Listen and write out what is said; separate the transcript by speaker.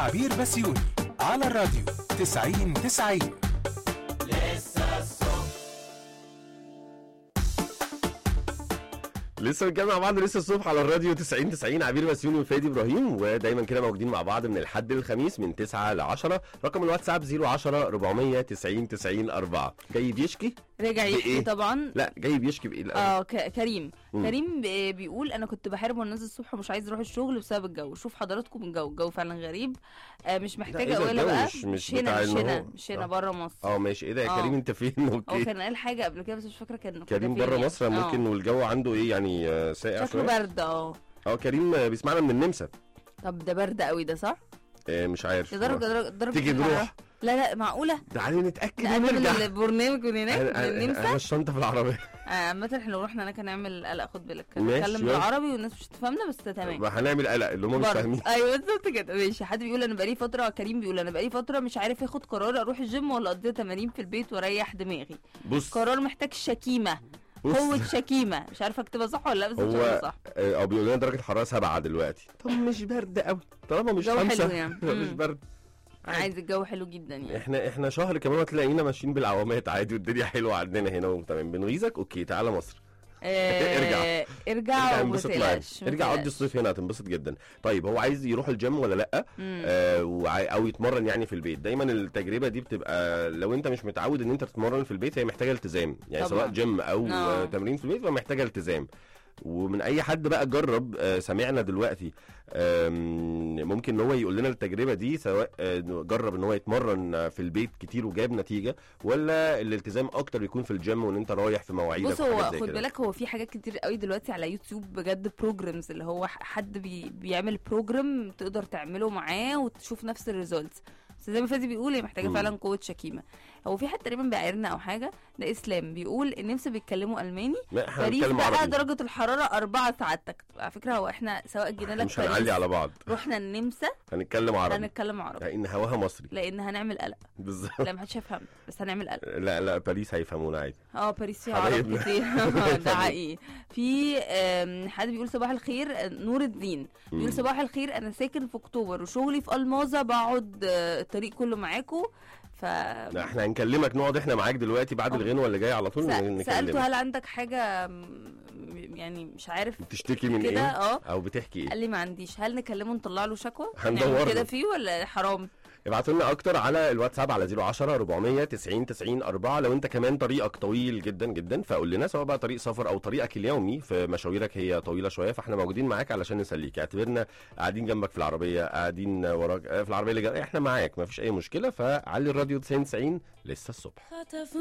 Speaker 1: عبير بسيوني على الراديو 90 90
Speaker 2: لسه بنتكلم مع بعض لسه الصبح على الراديو 90 90 عبير بسيوني وفادي ابراهيم ودايما كده موجودين مع بعض من الحد للخميس من 9 ل 10 رقم الواتساب 010 490 90 4 جاي بيشكي
Speaker 3: رجع يحكي
Speaker 2: بإيه؟
Speaker 3: طبعا
Speaker 2: لا جاي بيشكي بايه الأول؟
Speaker 3: اه ك- كريم
Speaker 2: مم.
Speaker 3: كريم ب- بيقول انا كنت بحارب وانا نازل الصبح ومش عايز اروح الشغل بسبب الجو شوف حضراتكم الجو الجو فعلا غريب آه مش محتاجه
Speaker 2: إيه ده
Speaker 3: اقولها
Speaker 2: الجو
Speaker 3: بقى
Speaker 2: مش- مش
Speaker 3: هنا
Speaker 2: بتاع
Speaker 3: مش
Speaker 2: إن
Speaker 3: هنا
Speaker 2: هو-
Speaker 3: مش هنا
Speaker 2: آه.
Speaker 3: بره مصر
Speaker 2: اه ماشي ايه ده يا
Speaker 3: آه.
Speaker 2: كريم انت فين
Speaker 3: هو
Speaker 2: اوكي
Speaker 3: كان قال حاجه قبل كده بس مش فاكره كان كده
Speaker 2: كريم
Speaker 3: فين
Speaker 2: بره
Speaker 3: يعني.
Speaker 2: مصر
Speaker 3: آه.
Speaker 2: ممكن والجو عنده ايه يعني آه، ساقع
Speaker 3: شكله
Speaker 2: شويه
Speaker 3: برد اه
Speaker 2: اه كريم آه، بيسمعنا من النمسا
Speaker 3: طب ده برد قوي ده صح؟
Speaker 2: آه، مش عارف
Speaker 3: ده درجه درجه درجه
Speaker 2: تيجي
Speaker 3: الحرارة.
Speaker 2: نروح
Speaker 3: لا لا معقوله
Speaker 2: تعالي نتاكد
Speaker 3: نقابل
Speaker 2: ونرجع
Speaker 3: البرنامج من هناك من
Speaker 2: أنا- أنا- أنا
Speaker 3: النمسا
Speaker 2: الشنطه في العربيه
Speaker 3: آه، عامة احنا لو رحنا هناك هنعمل قلق خد بالك
Speaker 2: ماشي،
Speaker 3: هنتكلم
Speaker 2: يلا.
Speaker 3: بالعربي والناس مش هتفهمنا بس تمام
Speaker 2: ما هنعمل قلق اللي هم مش
Speaker 3: برضه.
Speaker 2: فاهمين
Speaker 3: ايوه بالظبط كده ماشي حد بيقول انا بقالي فتره كريم بيقول انا بقالي فتره مش عارف اخد قرار اروح الجيم ولا اقضي تمارين في البيت واريح دماغي
Speaker 2: بص
Speaker 3: قرار محتاج شكيمه
Speaker 2: بص.
Speaker 3: قوه شكيمه مش عارفه اكتبها صح ولا لا بس ان شاء الله
Speaker 2: هو
Speaker 3: صح
Speaker 2: آه، او بيقول لنا درجه الحراره سبعة دلوقتي طب مش برد قوي طالما مش
Speaker 3: جو
Speaker 2: خمسة
Speaker 3: حلو يعني.
Speaker 2: مش
Speaker 3: مم.
Speaker 2: برد
Speaker 3: انا عايز الجو حلو جدا يعني
Speaker 2: احنا احنا شهر كمان هتلاقينا ماشيين بالعوامات عادي والدنيا حلوه عندنا هنا وتمام بنغيظك اوكي تعالى مصر
Speaker 3: آه،
Speaker 2: ارجع.
Speaker 3: ارجع وما
Speaker 2: انبسط معانا
Speaker 3: تقلقش ما
Speaker 2: ارجع قضي
Speaker 3: تقلقش.
Speaker 2: الصيف هنا هتنبسط جدا طيب هو عايز يروح الجيم ولا لا
Speaker 3: مم.
Speaker 2: آه وعاي- او يتمرن يعني في البيت دايما التجربه دي بتبقى لو انت مش متعود ان انت تتمرن في البيت هي محتاجه التزام يعني
Speaker 3: طبعا.
Speaker 2: سواء جيم او
Speaker 3: آه.
Speaker 2: آه. تمرين في البيت فمحتاجه التزام ومن اي حد بقى جرب آه سمعنا دلوقتي آم، ممكن ان هو يقول لنا التجربه دي سواء آه، إنه جرب ان هو يتمرن آه، في البيت كتير وجاب نتيجه ولا الالتزام اكتر يكون في الجيم وان انت رايح في مواعيدك
Speaker 3: بص هو
Speaker 2: وحاجات زي
Speaker 3: خد
Speaker 2: كده.
Speaker 3: بالك هو في حاجات كتير قوي دلوقتي على يوتيوب بجد بروجرامز اللي هو ح- حد بي بيعمل بروجرام تقدر تعمله معاه وتشوف نفس الريزلتس بس زي ما فادي بيقول هي محتاجه
Speaker 2: مم.
Speaker 3: فعلا قوه شكيمه هو في حد تقريبا بيعايرنا او حاجه ده اسلام بيقول النمسا بيتكلموا الماني
Speaker 2: لا احنا
Speaker 3: باريس
Speaker 2: هنتكلم
Speaker 3: بقى
Speaker 2: عربي
Speaker 3: درجه الحراره أربعة سعادتك على فكره هو احنا سواء جينا
Speaker 2: احنا
Speaker 3: لك
Speaker 2: مش هنعلي
Speaker 3: باريس
Speaker 2: على بعض
Speaker 3: رحنا النمسا
Speaker 2: هنتكلم عربي
Speaker 3: هنتكلم عربي
Speaker 2: لان هواها مصري
Speaker 3: لان هنعمل قلق
Speaker 2: بالظبط
Speaker 3: لا محدش هيفهم بس هنعمل قلق
Speaker 2: لا لا باريس هيفهمونا عادي
Speaker 3: اه باريس فيها عرب
Speaker 2: حبايبنا.
Speaker 3: كتير ده حقيقي في آم، حد بيقول صباح الخير آه، نور الدين بيقول
Speaker 2: مم.
Speaker 3: صباح الخير انا ساكن في اكتوبر وشغلي في الماظه بقعد آه، الطريق كله معاكم ف
Speaker 2: لا احنا هنكلمك نقعد احنا معاك دلوقتي بعد
Speaker 3: آه.
Speaker 2: الغنوه اللي جايه على طول
Speaker 3: سأ-
Speaker 2: نكلمك
Speaker 3: سالته هل عندك حاجه م- يعني مش عارف
Speaker 2: بتشتكي من
Speaker 3: كده
Speaker 2: ايه
Speaker 3: اه
Speaker 2: او بتحكي ايه
Speaker 3: قال لي ما عنديش هل نكلمه نطلع له شكوى
Speaker 2: هندور
Speaker 3: نعمل
Speaker 2: له.
Speaker 3: كده فيه ولا حرام
Speaker 2: ابعتوا لنا اكتر على الواتساب على 010 400 90 90 4 لو انت كمان طريقك طويل جدا جدا فقول لنا سواء بقى طريق سفر او طريقك اليومي في مشاويرك هي طويله شويه فاحنا موجودين معاك علشان نسليك اعتبرنا قاعدين جنبك في العربيه قاعدين وراك آه، في العربيه اللي جنبك احنا معاك مفيش اي مشكله فعلي الراديو 90 90 لسه الصبح